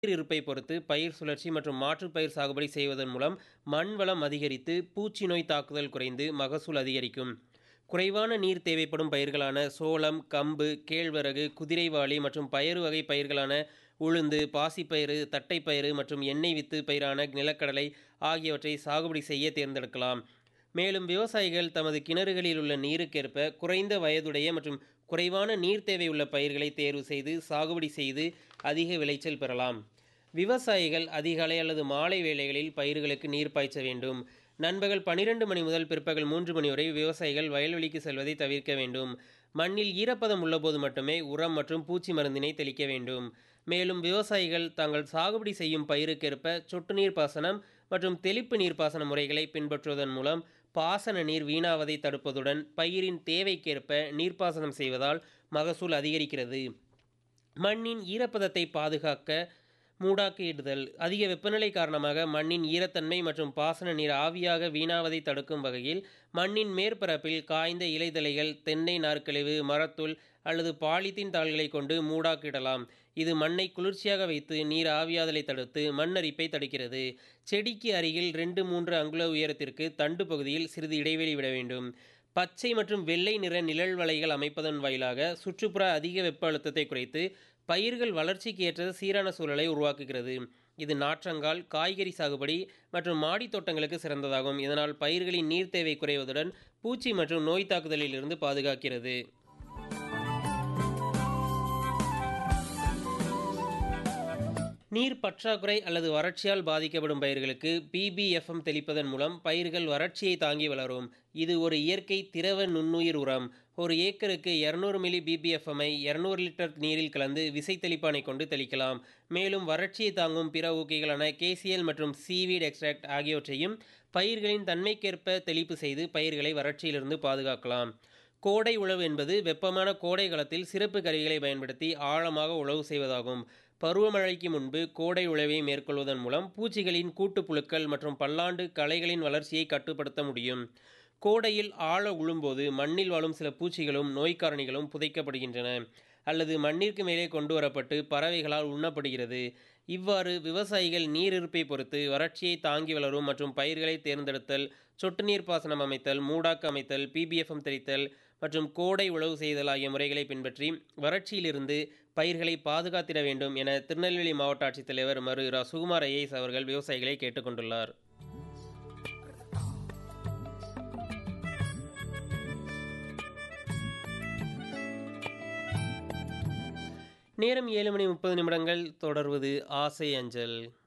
நீர் இருப்பை பொறுத்து பயிர் சுழற்சி மற்றும் மாற்றுப் பயிர் சாகுபடி செய்வதன் மூலம் மண் வளம் அதிகரித்து பூச்சி நோய் தாக்குதல் குறைந்து மகசூல் அதிகரிக்கும் குறைவான நீர் தேவைப்படும் பயிர்களான சோளம் கம்பு கேழ்வரகு குதிரைவாளி மற்றும் பயறு வகை பயிர்களான உளுந்து பாசிப்பயிறு தட்டைப்பயிறு மற்றும் எண்ணெய் வித்து பயிரான நிலக்கடலை ஆகியவற்றை சாகுபடி செய்ய தேர்ந்தெடுக்கலாம் மேலும் விவசாயிகள் தமது கிணறுகளில் உள்ள நீருக்கேற்ப குறைந்த வயதுடைய மற்றும் குறைவான நீர் தேவை உள்ள பயிர்களை தேர்வு செய்து சாகுபடி செய்து அதிக விளைச்சல் பெறலாம் விவசாயிகள் அதிகாலை அல்லது மாலை வேளைகளில் பயிர்களுக்கு நீர் பாய்ச்ச வேண்டும் நண்பகல் பனிரெண்டு மணி முதல் பிற்பகல் மூன்று மணி வரை விவசாயிகள் வயல்வெளிக்கு செல்வதை தவிர்க்க வேண்டும் மண்ணில் ஈரப்பதம் உள்ளபோது மட்டுமே உரம் மற்றும் பூச்சி மருந்தினை தெளிக்க வேண்டும் மேலும் விவசாயிகள் தாங்கள் சாகுபடி செய்யும் பயிருக்கேற்ப சொட்டு நீர் பாசனம் மற்றும் தெளிப்பு நீர்ப்பாசன முறைகளை பின்பற்றுவதன் மூலம் பாசன நீர் வீணாவதை தடுப்பதுடன் பயிரின் தேவைக்கேற்ப நீர்ப்பாசனம் செய்வதால் மகசூல் அதிகரிக்கிறது மண்ணின் ஈரப்பதத்தை பாதுகாக்க மூடாக்கிடுதல் அதிக வெப்பநிலை காரணமாக மண்ணின் ஈரத்தன்மை மற்றும் பாசன நீர் ஆவியாக வீணாவதை தடுக்கும் வகையில் மண்ணின் மேற்பரப்பில் காய்ந்த இலைதழைகள் தென்னை நார்க்கழிவு மரத்துள் அல்லது பாலித்தீன் தாள்களை கொண்டு மூடாக்கிடலாம் இது மண்ணை குளிர்ச்சியாக வைத்து நீர் ஆவியாதலை தடுத்து மண்ணரிப்பை தடுக்கிறது செடிக்கு அருகில் ரெண்டு மூன்று அங்குல உயரத்திற்கு தண்டு பகுதியில் சிறிது இடைவெளி விட வேண்டும் பச்சை மற்றும் வெள்ளை நிற நிழல் வலைகள் அமைப்பதன் வாயிலாக சுற்றுப்புற அதிக வெப்ப அழுத்தத்தை குறைத்து பயிர்கள் வளர்ச்சிக்கு ஏற்ற சீரான சூழலை உருவாக்குகிறது இது நாற்றங்கால் காய்கறி சாகுபடி மற்றும் மாடி தோட்டங்களுக்கு சிறந்ததாகும் இதனால் பயிர்களின் நீர் தேவை குறைவதுடன் பூச்சி மற்றும் நோய் தாக்குதலில் இருந்து பாதுகாக்கிறது நீர் பற்றாக்குறை அல்லது வறட்சியால் பாதிக்கப்படும் பயிர்களுக்கு பிபிஎஃப்எம் தெளிப்பதன் மூலம் பயிர்கள் வறட்சியை தாங்கி வளரும் இது ஒரு இயற்கை திரவ நுண்ணுயிர் உரம் ஒரு ஏக்கருக்கு இரநூறு மில்லி பிபிஎஃப்எம்ஐ இரநூறு லிட்டர் நீரில் கலந்து விசை தெளிப்பானை கொண்டு தெளிக்கலாம் மேலும் வறட்சியை தாங்கும் பிற ஊக்கிகளான கேசிஎல் மற்றும் சீவீட் எக்ஸ்ட்ராக்ட் ஆகியவற்றையும் பயிர்களின் தன்மைக்கேற்ப தெளிப்பு செய்து பயிர்களை வறட்சியிலிருந்து பாதுகாக்கலாம் கோடை உழவு என்பது வெப்பமான கோடை காலத்தில் சிறப்பு கருவிகளை பயன்படுத்தி ஆழமாக உழவு செய்வதாகும் பருவமழைக்கு முன்பு கோடை உழவை மேற்கொள்வதன் மூலம் பூச்சிகளின் கூட்டுப்புழுக்கள் மற்றும் பல்லாண்டு களைகளின் வளர்ச்சியை கட்டுப்படுத்த முடியும் கோடையில் ஆழ உழும்போது மண்ணில் வாழும் சில பூச்சிகளும் நோய்க்காரணிகளும் புதைக்கப்படுகின்றன அல்லது மண்ணிற்கு மேலே கொண்டு வரப்பட்டு பறவைகளால் உண்ணப்படுகிறது இவ்வாறு விவசாயிகள் நீர் இருப்பை பொறுத்து வறட்சியை தாங்கி வளரும் மற்றும் பயிர்களை தேர்ந்தெடுத்தல் சொட்டு நீர் பாசனம் அமைத்தல் மூடாக்கு அமைத்தல் பிபிஎஃப்எம் தெளித்தல் மற்றும் கோடை உழவு செய்தல் ஆகிய முறைகளை பின்பற்றி வறட்சியிலிருந்து பயிர்களை பாதுகாத்திட வேண்டும் என திருநெல்வேலி மாவட்ட ஆட்சித்தலைவர் மரு ரா சுகுமார் ஐஏஎஸ் அவர்கள் விவசாயிகளை கேட்டுக்கொண்டுள்ளார் நேரம் ஏழு மணி முப்பது நிமிடங்கள் தொடர்வது ஆசை அஞ்சல்